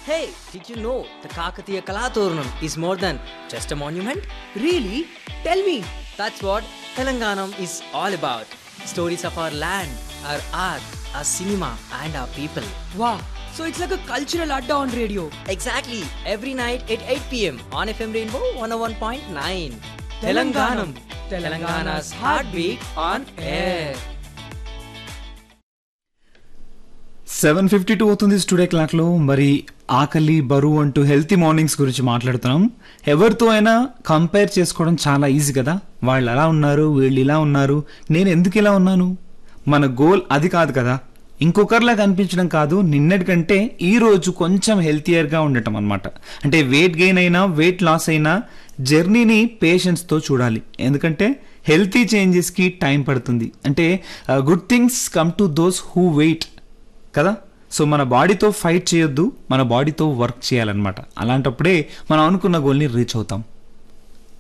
Hey, did you know the Kakatiya Kalaturnam is more than just a monument? Really? Tell me. That's what Telanganam is all about. Stories of our land, our art, our cinema, and our people. Wow. So it's like a cultural adda on radio. Exactly, every night at 8 pm on FM Rainbow 101.9. Telanganam. Telangana's heartbeat on air. Seven fifty two అవుతుంది studio క్లాక్లో మరి ఆకలి బరువు అంటూ healthy mornings గురించి మాట్లాడుతున్నాం ఎవరితో అయినా కంపేర్ చేసుకోవడం చాలా ఈజీ కదా వాళ్ళు అలా ఉన్నారు వీళ్ళు ఇలా ఉన్నారు నేను ఎందుకు ఇలా ఉన్నాను మన గోల్ అది కాదు కదా ఇంకొకరిలా కనిపించడం కాదు నిన్నటికంటే ఈ రోజు కొంచెం హెల్తియర్గా ఉండటం అనమాట అంటే వెయిట్ గెయిన్ అయినా వెయిట్ లాస్ అయినా జర్నీని పేషెన్స్తో చూడాలి ఎందుకంటే హెల్తీ చేంజెస్కి టైం పడుతుంది అంటే good things come to those who wait కదా సో మన బాడీతో ఫైట్ చేయొద్దు మన బాడీతో వర్క్ చేయాలన్నమాట అలాంటప్పుడే మనం అనుకున్న గోల్ని రీచ్ అవుతాం